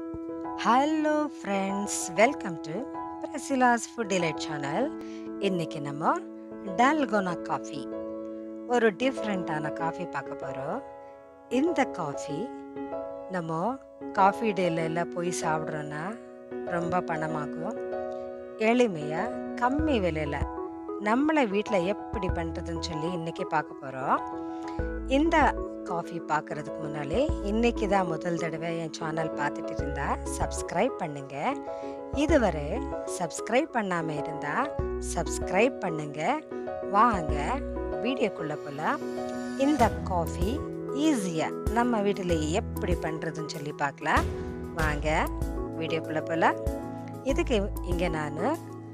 hello friends welcome to Priscilla's food delight channel இன்னைக்கு நம்ம dalgona coffee ஒரு டிஃப்ரெண்ட்டான காஃபி பார்க்க போகிறோம் இந்த காஃபி நம்ம காஃபி டேல எல்லாம் போய் சாப்பிட்றோன்னா ரொம்ப பணமாகும் எளிமையாக கம்மி விலையில் நம்மளை வீட்டில் எப்படி பண்ணுறதுன்னு சொல்லி இன்றைக்கி பார்க்க போகிறோம் இந்த காஃபி பார்க்குறதுக்கு முன்னாலே இன்றைக்கி தான் முதல் தடவை என் சேனல் பார்த்துட்டு இருந்தா சப்ஸ்கிரைப் பண்ணுங்க இதுவரை சப்ஸ்கிரைப் பண்ணாமல் இருந்தால் சப்ஸ்கிரைப் பண்ணுங்க வாங்க வீடியோக்குள்ளே போகலாம் இந்த காஃபி ஈஸியாக நம்ம வீட்டில் எப்படி பண்ணுறதுன்னு சொல்லி பார்க்கலாம் வாங்க வீடியோக்குள்ளே போகலாம் இதுக்கு இங்கே நான்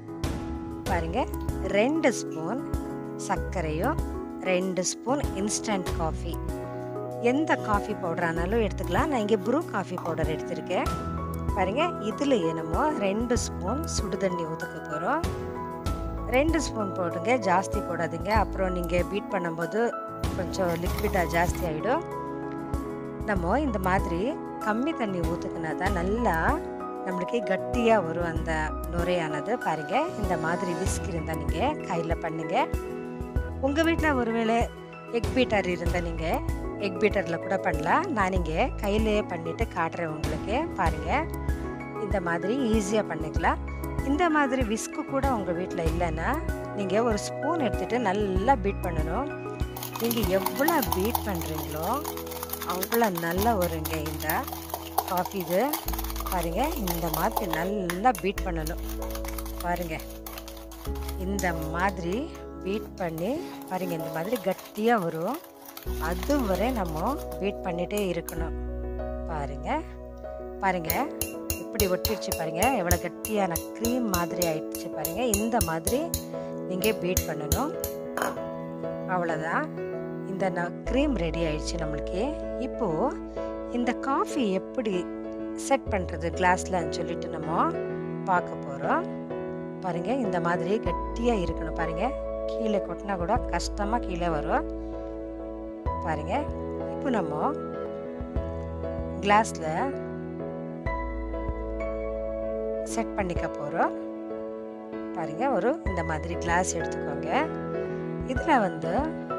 பாருங்க ரெண்டு ஸ்பூன் சர்க்கரையும் ரெண்டு ஸ்பூன் இன்ஸ்டன்ட் காஃபி எந்த காஃபி பவுடர் ஆனாலும் எடுத்துக்கலாம் நான் இங்கே ப்ரூ காஃபி பவுடர் எடுத்திருக்கேன் பாருங்க இதில் என்னமோ ரெண்டு ஸ்பூன் சுடு தண்ணி ஊற்றுக்க போகிறோம் ரெண்டு ஸ்பூன் போடுங்க ஜாஸ்தி போடாதீங்க அப்புறம் நீங்கள் பீட் பண்ணும்போது கொஞ்சம் லிக்விடாக ஜாஸ்தி ஆகிடும் நம்ம இந்த மாதிரி கம்மி தண்ணி ஊற்றுக்கினா தான் நல்லா நம்மளுக்கு கட்டியாக வரும் அந்த நுரையானது பாருங்கள் இந்த மாதிரி விஸ்க் இருந்தால் நீங்கள் கையில் பண்ணுங்கள் உங்கள் வீட்டில் ஒருவேளை எக் பீட்டர் இருந்தால் நீங்கள் எக் பீட்டரில் கூட பண்ணலாம் நான் இங்கே கையிலேயே பண்ணிவிட்டு காட்டுறேன் உங்களுக்கு பாருங்கள் இந்த மாதிரி ஈஸியாக பண்ணிக்கலாம் இந்த மாதிரி விஸ்கு கூட உங்கள் வீட்டில் இல்லைன்னா நீங்கள் ஒரு ஸ்பூன் எடுத்துகிட்டு நல்லா பீட் பண்ணணும் நீங்கள் எவ்வளோ பீட் பண்ணுறீங்களோ அவ்வளோ நல்லா வருங்க இந்த காஃபி இது பாருங்கள் இந்த மாதிரி நல்லா பீட் பண்ணணும் பாருங்கள் இந்த மாதிரி பீட் பண்ணி பாருங்க இந்த மாதிரி கட்டியாக வரும் அது வரை நம்ம பீட் பண்ணிட்டே இருக்கணும் பாருங்க பாருங்க இப்படி ஒட்டிடுச்சு பாருங்க எவ்வளோ கட்டியான க்ரீம் மாதிரி ஆயிடுச்சு பாருங்க இந்த மாதிரி நீங்கள் பீட் பண்ணணும் அவ்வளோதான் இந்த க்ரீம் ரெடி ஆயிடுச்சு நம்மளுக்கு இப்போ இந்த காஃபி எப்படி செட் பண்ணுறது கிளாஸ்லன்னு சொல்லிட்டு நம்ம பார்க்க போகிறோம் பாருங்க இந்த மாதிரி கட்டியாக இருக்கணும் பாருங்க கீழே கொட்டினா கூட கஷ்டமாக கீழே வரும் பாருங்க இப்போ நம்ம கிளாஸில் செட் பண்ணிக்க போகிறோம் பாருங்க ஒரு இந்த மாதிரி கிளாஸ் எடுத்துக்கோங்க இதில் வந்து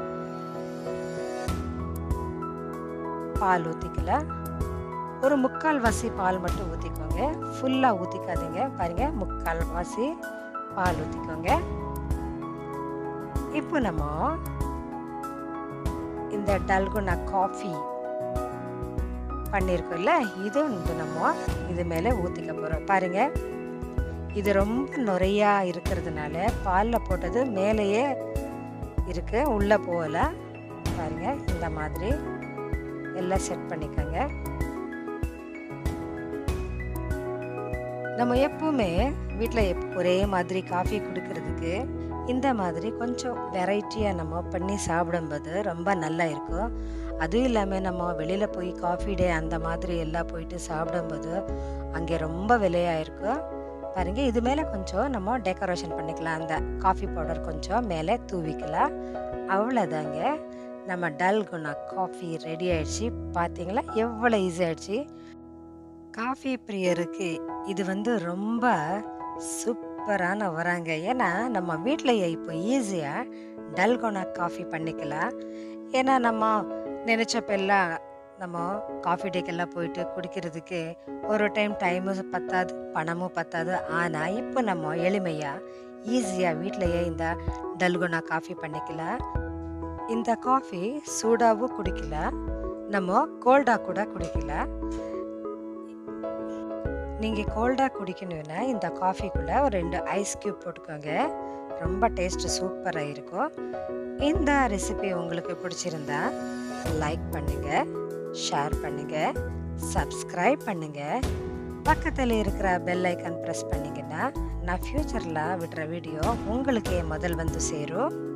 பால் ஊற்றிக்கலாம் ஒரு முக்கால் வாசி பால் மட்டும் ஊற்றிக்கோங்க ஃபுல்லாக ஊற்றிக்காதீங்க பாருங்க முக்கால் வாசி பால் ஊற்றிக்கோங்க இப்போ நம்ம இந்த டல்குனா காஃபி பண்ணியிருக்கோம்ல இது வந்து நம்ம இது மேலே ஊற்றிக்க போகிறோம் பாருங்க இது ரொம்ப நுறையா இருக்கிறதுனால பாலில் போட்டது மேலேயே இருக்கு உள்ளே போகல பாருங்க இந்த மாதிரி எல்லாம் செட் பண்ணிக்கோங்க நம்ம எப்பவுமே வீட்டில் எப் ஒரே மாதிரி காஃபி குடிக்கிறதுக்கு இந்த மாதிரி கொஞ்சம் வெரைட்டியாக நம்ம பண்ணி சாப்பிடும்போது ரொம்ப நல்லா இருக்கும் அதுவும் இல்லாமல் நம்ம வெளியில் போய் காஃபி டே அந்த மாதிரி எல்லாம் போயிட்டு சாப்பிடும்போது அங்கே ரொம்ப விலையாக இருக்கும் பாருங்கள் இது மேலே கொஞ்சம் நம்ம டெக்கரேஷன் பண்ணிக்கலாம் அந்த காஃபி பவுடர் கொஞ்சம் மேலே தூவிக்கலாம் அவ்வளோதாங்க நம்ம டல்குனா காஃபி ரெடி ஆயிடுச்சு பார்த்தீங்களா எவ்வளோ ஈஸி ஆயிடுச்சு காஃபி பிரியருக்கு இது வந்து ரொம்ப சூப்பரான வராங்க ஏன்னா நம்ம வீட்டிலையே இப்போ ஈஸியாக டல்கோனா காஃபி பண்ணிக்கலாம் ஏன்னா நம்ம நினச்சப்பெல்லாம் நம்ம காஃபி டேக்கெல்லாம் போயிட்டு குடிக்கிறதுக்கு ஒரு டைம் டைமும் பத்தாது பணமும் பத்தாது ஆனால் இப்போ நம்ம எளிமையாக ஈஸியாக வீட்டிலையே இந்த டல்கோனா காஃபி பண்ணிக்கலாம் இந்த காஃபி சூடாகவும் குடிக்கலாம் நம்ம கோல்டாக கூட குடிக்கலாம் நீங்கள் கோல்டாக குடிக்கணும்னா இந்த காஃபிக்குள்ளே ஒரு ரெண்டு ஐஸ் க்யூப் போட்டுக்கோங்க ரொம்ப டேஸ்ட்டு சூப்பராக இருக்கும் இந்த ரெசிபி உங்களுக்கு பிடிச்சிருந்தா லைக் பண்ணுங்கள் ஷேர் பண்ணுங்கள் சப்ஸ்கிரைப் பண்ணுங்கள் பக்கத்தில் இருக்கிற பெல் ஐக்கன் ப்ரெஸ் பண்ணிங்கன்னா நான் ஃப்யூச்சரில் விடுற வீடியோ உங்களுக்கே முதல் வந்து சேரும்